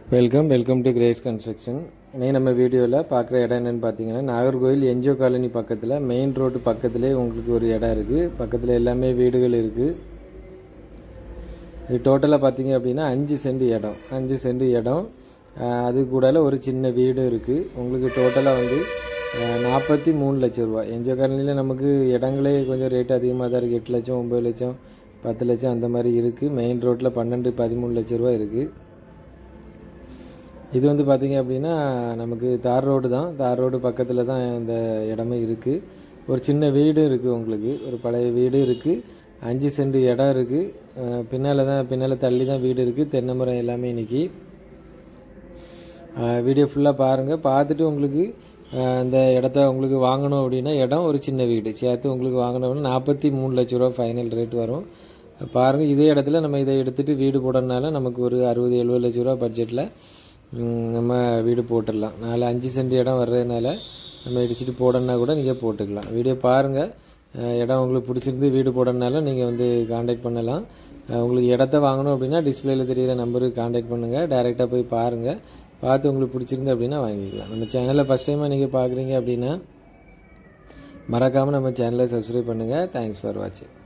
welcome welcome to Grace construction இன்னைக்கு நம்ம வீடியோவில் பார்க்குற இடம் என்னென்னு பார்த்தீங்கன்னா நாகர்கோவில் என்ஜிஓ காலனி பக்கத்தில் மெயின் ரோடு பக்கத்திலே உங்களுக்கு ஒரு இடம் இருக்குது பக்கத்தில் எல்லாமே வீடுகள் இருக்குது இது டோட்டலாக பார்த்தீங்க அப்படின்னா அஞ்சு சென்ட் இடம் அஞ்சு சென்ட் இடம் ஆஹ் அது கூடால ஒரு சின்ன வீடு இருக்குது உங்களுக்கு டோட்டலாக வந்து நாற்பத்தி மூணு லட்சம் ரூபா என்ஜிஓ காலனியில் நமக்கு இடங்களே கொஞ்சம் ரேட் அதிகமாக தான் இருக்குது எட்டு லட்சம் ஒம்பது லட்சம் பத்து லட்சம் அந்த மாதிரி இருக்குது மெயின் ரோட்டில் பன்னெண்டு பதிமூணு லட்ச ரூபா இருக்குது இது வந்து பார்த்திங்க அப்படின்னா நமக்கு தார் ரோடு தான் தார் ரோடு பக்கத்தில் தான் இந்த இடமே இருக்குது ஒரு சின்ன வீடு இருக்குது உங்களுக்கு ஒரு பழைய வீடு இருக்குது அஞ்சு சென்ட் இடம் இருக்குது பின்னால் தான் பின்னால் தள்ளி தான் வீடு இருக்குது தென்னை மரம் எல்லாமே இன்னைக்கு வீடியோ ஃபுல்லாக பாருங்கள் பார்த்துட்டு உங்களுக்கு அஹ், இந்த இடத்த உங்களுக்கு வாங்கணும் அப்படின்னா இடம் ஒரு சின்ன வீடு சேர்த்து உங்களுக்கு வாங்கணும்னா நாற்பத்தி மூணு லட்ச ரூபா ஃபைனல் ரேட் வரும் பாருங்கள் இதே இடத்துல நம்ம இதை எடுத்துகிட்டு வீடு போடணுனால நமக்கு ஒரு அறுபது எழுபது லட்ச ரூபா பட்ஜெட்டில் நம்ம வீடு போட்டுடலாம் நாலு அஞ்சு சென்ட் இடம் வர்றதுனால நம்ம இடிச்சிட்டு போடணுன்னா கூட நீங்கள் போட்டுக்கலாம் வீடியோ பாருங்கள் அஹ், இடம் உங்களுக்கு பிடிச்சிருந்து வீடு போடணுனாலும் நீங்கள் வந்து காண்டாக்ட் பண்ணலாம் அஹ், உங்களுக்கு இடத்த வாங்கணும் அப்படின்னா டிஸ்பிளேல தெரியிற நம்பருக்கு காண்டாக்ட் பண்ணுங்கள் டைரெக்டாக போய் பாருங்கள் பார்த்து உங்களுக்கு பிடிச்சிருந்து அப்படின்னா வாங்கிக்கலாம் நம்ம சேனலை ஃபஸ்ட் டைமாக நீங்கள் பார்க்குறீங்க அப்படின்னா மறக்காமல் நம்ம சேனலை சப்ஸ்கிரைப் பண்ணுங்கள் தேங்க்ஸ் ஃபார் வாட்சிங்